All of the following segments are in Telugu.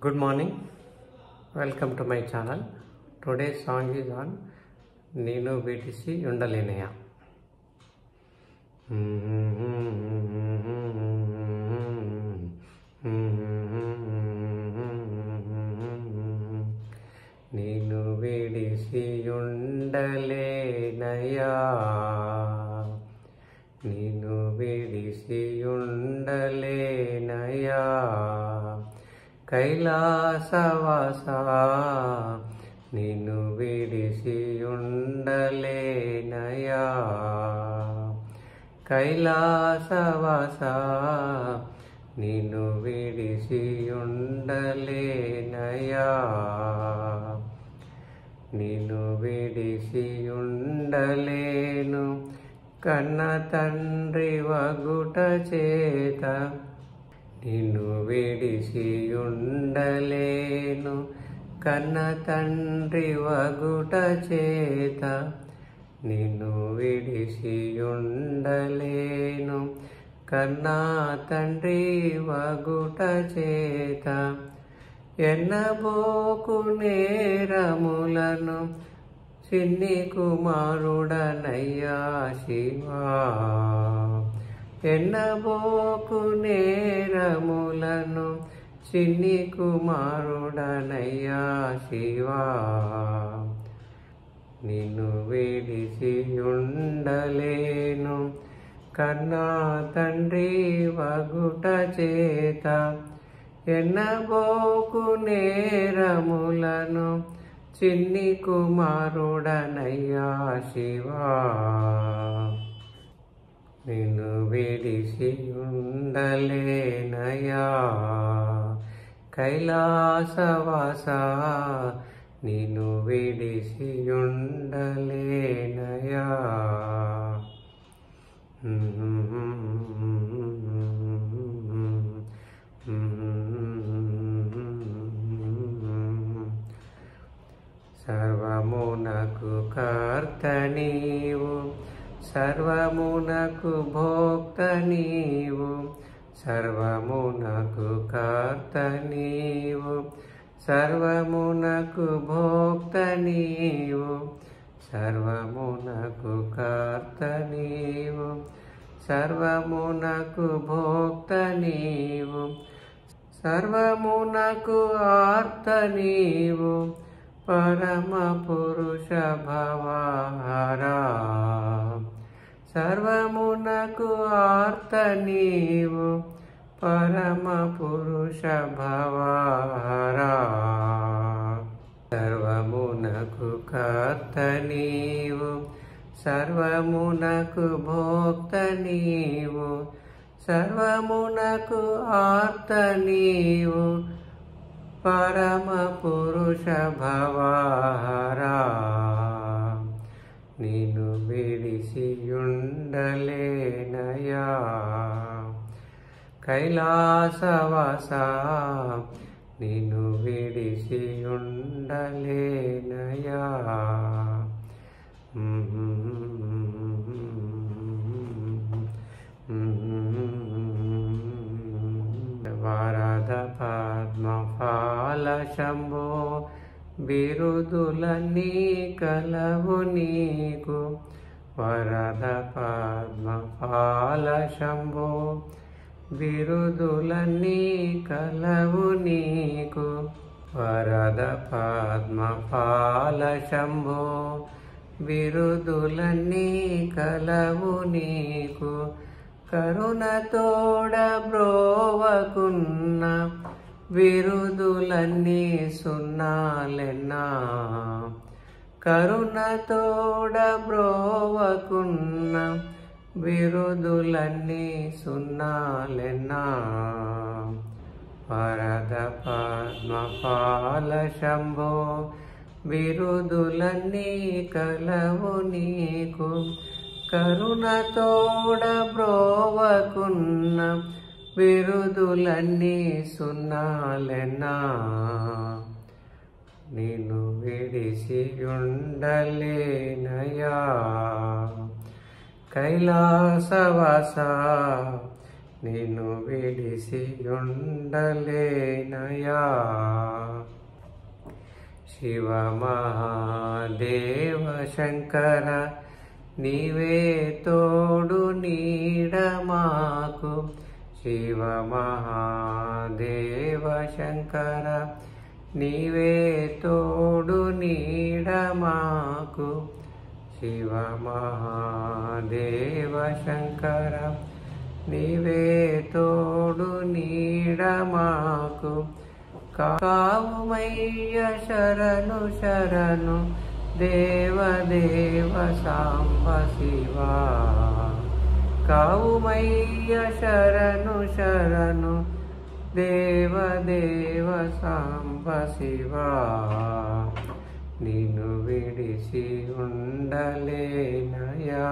Good morning. Welcome to my channel. Today's song is on Nino BTC Undaleneya. నేను విడిసి ఉండలేనయా నిన్ను విడిసి ఉండలేనయా కైలాసవాస నిన్ను విడిసి ఉండలేనయా కైలాసవాస నిన్ను విడిసి ఉండలేనయా నిన్ను విడిసి ఉండలేను కన్న తండ్రి వగుట చేత నిన్ను విడిసి ఉండలేను కన్న తండ్రి వగుట చేత నిన్ను విడిసి ఉండలేను కన్నా తండ్రి వగుట చేత ఎన్నబోకు నేరములను చిన్ని కుమారుడనయ్యా శివా ఎన్నబోకు నేరములను చిన్ని కుమారుడనయ్యా శివా నిన్ను విడిసి ఉండలేను కన్నా తండ్రి వగుట చేత ఎన్నబోకు నేరములను చిన్ని కుమారుడనయ్యా శివా నిన్ను విడిసి ఉండలేనయా కైలాసవాస నిన్ను విడిసి ఉండలేనయా సర్వమునకు కర్త నీవు సర్వమునకు భోక్త నీవు సర్వమునకు కర్త నీవు సర్వమునకు భోక్త నీవు సర్వమునకు కర్త నీవు సర్వమునకు భోక్త నీవు సర్వమునకు ఆర్త నీవు పరమ పురుష భవారా సర్వమునకు ఆర్త నీవు పరమ పురుష భవారా సర్వమునకు కర్త నీవు సర్వమునకు భోక్త నీవు సర్వమునకు ఆర్త నీవు పరమ పురుష భవారా నేను విడిసి ఉండలేనయా కైలాసవాస నేను విడిసి ఉండలేనయా వరద పద్మఫాల శంభో బిరుదులన్నీ కలవు నీకు వరద పద్మఫాల శంభో బిరుదులన్నీ కలవు నీకు వరద పద్మపాల శంభో బిరుదులన్నీ కలవు నీకు కరుణతోడ బ్రోవకున్న బిరుదులన్నీ సున్నాలెన్నా కరుణతోడ బ్రోవకున్న బిరుదులన్నీ సున్నాలెన్నా వరద పద్మపాల శంభో బిరుదులన్నీ కలవు నీకు కరుణతోడ బ్రోవకున్న బిరుదులన్నీ సున్నాలెన్నా నేను విడిసి ఉండలేనయా కైలాసవాస నిన్ను విడిసి ఉండలేనయా శివ మహాదేవ శంకర నీవే తోడు నీడ మాకు శివ మహాదేవ శంకర నీవే తోడు నీడ మాకు శివ మహాదేవ శంకర నీవే తోడు నీడ మాకు కావుమయ్య శరణు శరణు దేవ దేవ సాంబ శివా కావుమయ్య శరణు శరణు దేవ దేవ సాంబ శివా నిన్ను విడిసి ఉండలేనయా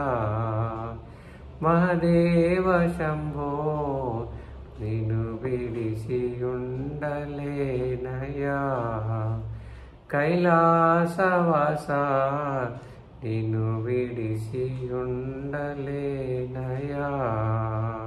మహదేవ శంభో నిన్ను విడిసి ఉండలేనయా కైలాసవాస నిన్ను విడిసి ఉండలేనయా